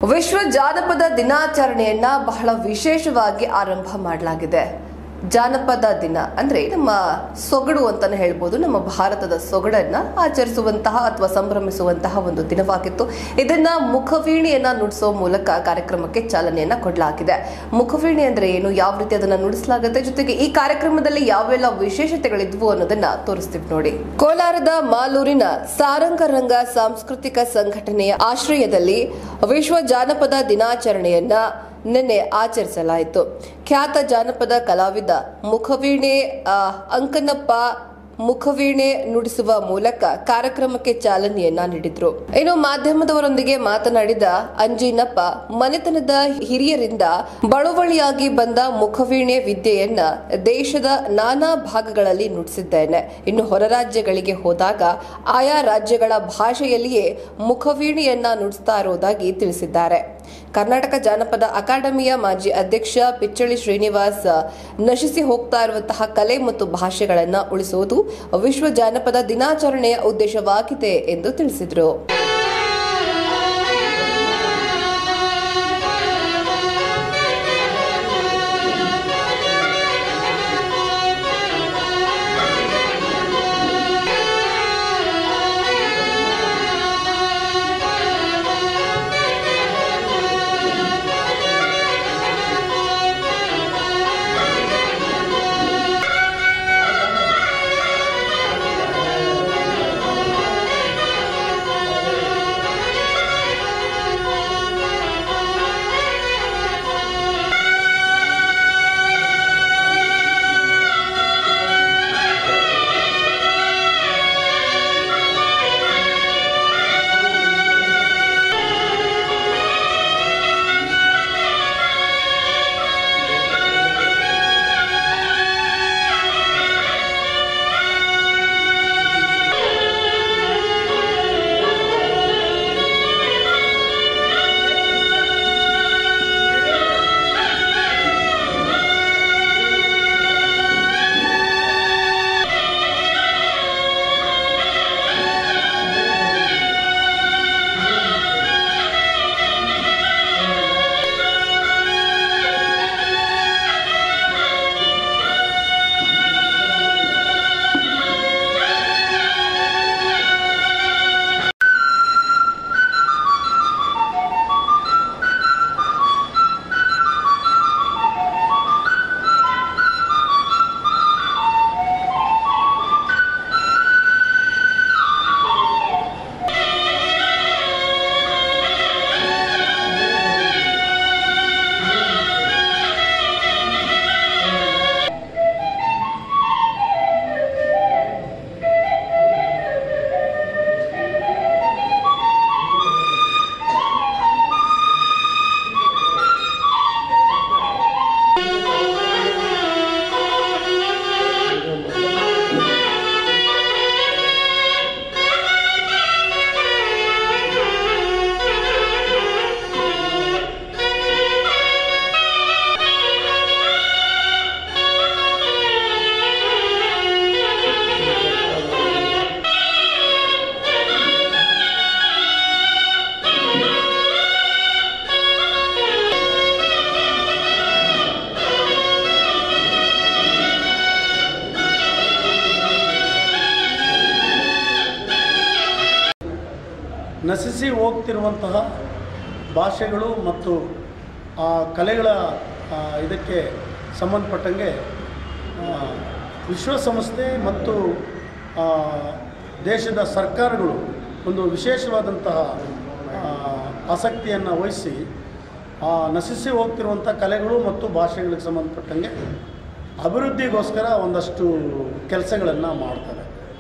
ವಿಶ್ವ ಜಾನಪದ ದಿನಾಚರಣೆಯನ್ನ ಬಹಳ ವಿಶೇಷವಾಗಿ ಆರಂಭ ಮಾಡಲಾಗಿದೆ ಜಾನಪದ ದಿನ ಅಂದ್ರೆ ನಮ್ಮ ಸೊಗಡು ಅಂತಾನೆ ಹೇಳ್ಬೋದು ನಮ್ಮ ಭಾರತದ ಸೊಗಡನ್ನ ಆಚರಿಸುವಂತಹ ಅಥವಾ ಸಂಭ್ರಮಿಸುವಂತಹ ಒಂದು ದಿನವಾಗಿತ್ತು ಇದನ್ನ ಮುಖವೀಣೆಯನ್ನ ನುಡಿಸೋ ಮೂಲಕ ಕಾರ್ಯಕ್ರಮಕ್ಕೆ ಚಾಲನೆಯನ್ನ ಕೊಡಲಾಗಿದೆ ಮುಖವೀಣೆ ಅಂದ್ರೆ ಏನು ಯಾವ ರೀತಿ ಅದನ್ನ ನುಡಿಸಲಾಗುತ್ತೆ ಜೊತೆಗೆ ಈ ಕಾರ್ಯಕ್ರಮದಲ್ಲಿ ಯಾವೆಲ್ಲ ವಿಶೇಷತೆಗಳಿದ್ವು ಅನ್ನೋದನ್ನ ತೋರಿಸ್ತೀವಿ ನೋಡಿ ಕೋಲಾರದ ಮಾಲೂರಿನ ಸಾರಂಗರಂಗ ಸಾಂಸ್ಕೃತಿಕ ಸಂಘಟನೆಯ ಆಶ್ರಯದಲ್ಲಿ ವಿಶ್ವ ಜಾನಪದ ದಿನಾಚರಣೆಯನ್ನ ನಿನ್ನೆ ಆಚರಿಸಲಾಯಿತು ಖ್ಯಾತ ಜಾನಪದ ಕಲಾವಿದ ಮುಖವೀಣೆ ಆ, ಅಂಕನಪ್ಪ ಮುಖವೀಣೆ ನುಡಿಸುವ ಮೂಲಕ ಕಾರ್ಯಕ್ರಮಕ್ಕೆ ಚಾಲನೆಯನ್ನ ನೀಡಿದ್ರು ಇನ್ನು ಮಾಧ್ಯಮದವರೊಂದಿಗೆ ಮಾತನಾಡಿದ ಅಂಜಿನಪ್ಪ ಮನೆತನದ ಹಿರಿಯರಿಂದ ಬಳುವಳಿಯಾಗಿ ಬಂದ ಮುಖವೀಣೆ ವಿದ್ಯೆಯನ್ನ ದೇಶದ ನಾನಾ ಭಾಗಗಳಲ್ಲಿ ನುಡಿಸಿದ್ದೇನೆ ಇನ್ನು ಹೊರ ರಾಜ್ಯಗಳಿಗೆ ಹೋದಾಗ ಆಯಾ ರಾಜ್ಯಗಳ ಭಾಷೆಯಲ್ಲಿಯೇ ಮುಖವೀಣೆಯನ್ನ ನುಡಿಸ್ತಾ ಇರುವುದಾಗಿ ತಿಳಿಸಿದ್ದಾರೆ ಕರ್ನಾಟಕ ಜಾನಪದ ಅಕಾಡೆಮಿಯ ಮಾಜಿ ಅಧ್ಯಕ್ಷ ಪಿಚ್ಚಳಿ ಶ್ರೀನಿವಾಸ್ ನಶಿಸಿ ಹೋಗ್ತಾ ಇರುವಂತಹ ಕಲೆ ಮತ್ತು ಭಾಷೆಗಳನ್ನ ಉಳಿಸುವುದು ವಿಶ್ವ ಜಾನಪದ ದಿನಾಚರಣೆಯ ಉದ್ದೇಶವಾಗಿದೆ ಎಂದು ತಿಳಿಸಿದರು ನಶಿಸಿ ಹೋಗ್ತಿರುವಂತಹ ಭಾಷೆಗಳು ಮತ್ತು ಆ ಕಲೆಗಳ ಆ, ಇದಕ್ಕೆ ಸಂಬಂಧಪಟ್ಟಂಗೆ ಆ, ವಿಶ್ವಸಂಸ್ಥೆ ಮತ್ತು ಆ, ದೇಶದ ಸರ್ಕಾರಗಳು ಒಂದು ವಿಶೇಷವಾದಂತಹ ಆ, ಆಸಕ್ತಿಯನ್ನು ವಹಿಸಿ ಆ, ನಶಿಸಿ ಹೋಗ್ತಿರುವಂಥ ಕಲೆಗಳು ಮತ್ತು ಭಾಷೆಗಳಿಗೆ ಸಂಬಂಧಪಟ್ಟಂಗೆ ಅಭಿವೃದ್ಧಿಗೋಸ್ಕರ ಒಂದಷ್ಟು ಕೆಲಸಗಳನ್ನು ಮಾಡ್ತಾರೆ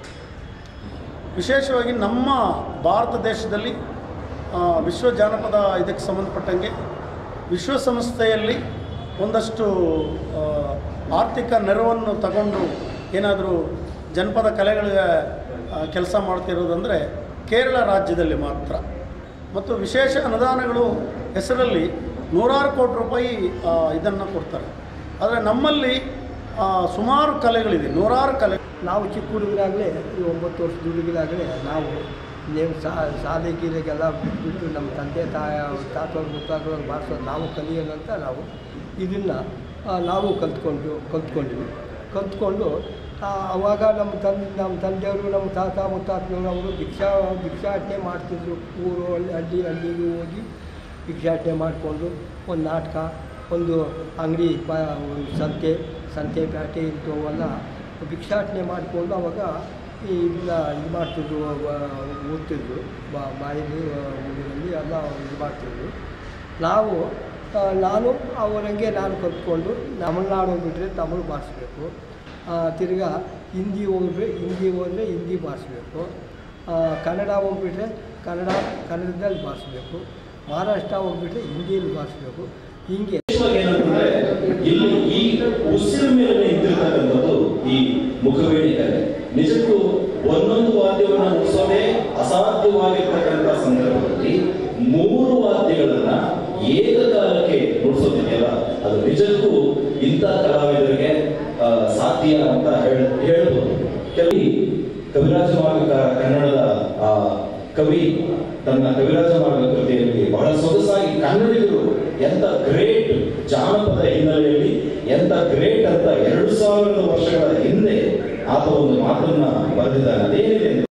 ವಿಶೇಷವಾಗಿ ನಮ್ಮ ಭಾರತ ದೇಶದಲ್ಲಿ ಆ, ವಿಶ್ವ ಜಾನಪದ ಇದಕ್ಕೆ ಸಂಬಂಧಪಟ್ಟಂಗೆ ವಿಶ್ವಸಂಸ್ಥೆಯಲ್ಲಿ ಒಂದಷ್ಟು ಆ, ಆರ್ಥಿಕ ನೆರವನ್ನು ತಗೊಂಡು ಏನಾದರೂ ಜನಪದ ಕಲೆಗಳಿಗೆ ಕೆಲಸ ಮಾಡ್ತಿರೋದಂದರೆ ಕೇರಳ ರಾಜ್ಯದಲ್ಲಿ ಮಾತ್ರ ಮತ್ತು ವಿಶೇಷ ಅನುದಾನಗಳು ಹೆಸರಲ್ಲಿ ನೂರಾರು ಕೋಟಿ ರೂಪಾಯಿ ಇದನ್ನು ಕೊಡ್ತಾರೆ ಆದರೆ ನಮ್ಮಲ್ಲಿ ಆ, ಸುಮಾರು ಕಲೆಗಳಿದೆ ನೂರಾರು ಕಲೆ ನಾವು ಚಿಕ್ಕ ಹುಡುಗರಾಗಲೇ ಈ ಒಂಬತ್ತು ವರ್ಷದ ಹುಡುಗರಾಗಲೇ ನಾವು ನೀವು ಶಾಲೆ ಗೀಲೆಗೆಲ್ಲ ಬಿಟ್ಬಿಟ್ಟು ನಮ್ಮ ತಂದೆ ತಾಯ ತಾತವ್ರು ಮುತ್ತಾತವ್ರು ಬಾರಿಸೋದು ನಾವು ಕಲಿಯೋಣ ಅಂತ ನಾವು ಇದನ್ನು ನಾವು ಕಲ್ತ್ಕೊಂಡು ಕಲ್ತ್ಕೊಂಡ್ವಿ ಕಲ್ತ್ಕೊಂಡು ಆ, ಅವಾಗ ನಮ್ಮ ತಂದೆ ನಮ್ಮ ತಂದೆಯವರು ನಮ್ಮ ತಾತ ಮುತ್ತಾತನವರು ಅವರು ಭಿಕ್ಷಾ ಭಿಕ್ಷಾಟನೆ ಮಾಡ್ತಿದ್ರು ಊರು ಹಳ್ಳಿ ಹಳ್ಳಿ ಹಳ್ಳಿಗೆ ಹೋಗಿ ಭಿಕ್ಷಾಟನೆ ಮಾಡಿಕೊಂಡು ಒಂದು ನಾಟಕ ಒಂದು ಅಂಗಡಿ ಪ ಒಂದು ಸಂತೆ ಸಂತೆ ಪೇಟೆ ಇಂಥವೆಲ್ಲ ಭಿಕ್ಷಾಟನೆ ಮಾಡಿಕೊಂಡು ಅವಾಗ ಈ ಇದನ್ನ ಇದು ಮಾಡ್ತಿದ್ರು ವ- ಓದ್ತಿದ್ರು ಬಾ- ಬಾಯಲ್ಲಿ ಊರಿನಲ್ಲಿ ಎಲ್ಲ ಇದು ಮಾಡ್ತಿದ್ರು ನಾವು ಆ, ನಾನು ಅವರಂಗೆ ನಾನು ಕಲ್ತ್ಕೊಂಡು ತಮಿಳ್ನಾಡು ಹೋಗ್ಬಿಟ್ರೆ ತಮಿಳು ಭಾಷಿಸ್ಬೇಕು ತಿರ್ಗಾ ಹಿಂದಿ ಹೋಗ್ಬಿಟ್ರೆ ಹಿಂದಿ ಹೋದರೆ ಹಿಂದಿ ಭಾಷಿಸ್ಬೇಕು ಕನ್ನಡ ಹೋಗ್ಬಿಟ್ರೆ ಕನ್ನಡ ಕನ್ನಡದಲ್ಲಿ ಭಾಷಿಸ್ಬೇಕು ಮಹಾರಾಷ್ಟ್ರ ಹೋಗ್ಬಿಟ್ರೆ ಹಿಂದಿಯಲ್ಲಿ ಭಾಷಿಸ್ಬೇಕು ಹೀಗೆ ವಿಶೇಷವಾಗಿ ಏನಂತಂದ್ರೆ ಇಲ್ಲಿ ಈ ಉಸಿರು ಮೇಲೆ ನಿಂತಿರ್ತಕ್ಕಂಥದ್ದು ಈ ಮುಖವೇಣಿ ಕಲೆ ನಿಜಕ್ಕೂ ಒಂದೊಂದು ವಾದ್ಯವನ್ನ ನುಡಿಸೋದೇ ಅಸಾಧ್ಯವಾಗಿರ್ತಕ್ಕಂಥ ಸಂದರ್ಭದಲ್ಲಿ ಮೂರು ವಾದ್ಯಗಳನ್ನ ಏಕಕಾಲಕ್ಕೆ ನುಡಿಸೋದಿದೆಯಲ್ಲ ಅದು ನಿಜಕ್ಕೂ ಇಂಥ ಕಲಾವಿದರಿಗೆ ಆ, ಸಾಧ್ಯ ಅಂತ ಹೇಳ್ ಹೇಳ್ಬೋದು ಕೆಲವು ಕವಿರಾಜ ಮಾರ್ಗ ಕನ್ನಡದ ಆ ಕವಿ ತನ್ನ ಕವಿರಾಜ ಮಾರ್ಗ ಕೃತಿಯಲ್ಲಿ ಬಹಳ ಸೊಗಸಾಗಿ ಕನ್ನಡಿಗರು ಎಂತ ಗ್ರೇಟ್ ಜಾನಪದ ಹಿನ್ನೆಲೆಯಲ್ಲಿ ಎಂತ ಗ್ರೇಟ್ ಅಂತ ಎರಡು ಸಾವಿರದ ವರ್ಷಗಳ ಹಿಂದೆ ಆತ ಒಂದು ಮಾತನ್ನ ಬರೆದಿದ್ದಾನೆ ಅದೇನಿದೆ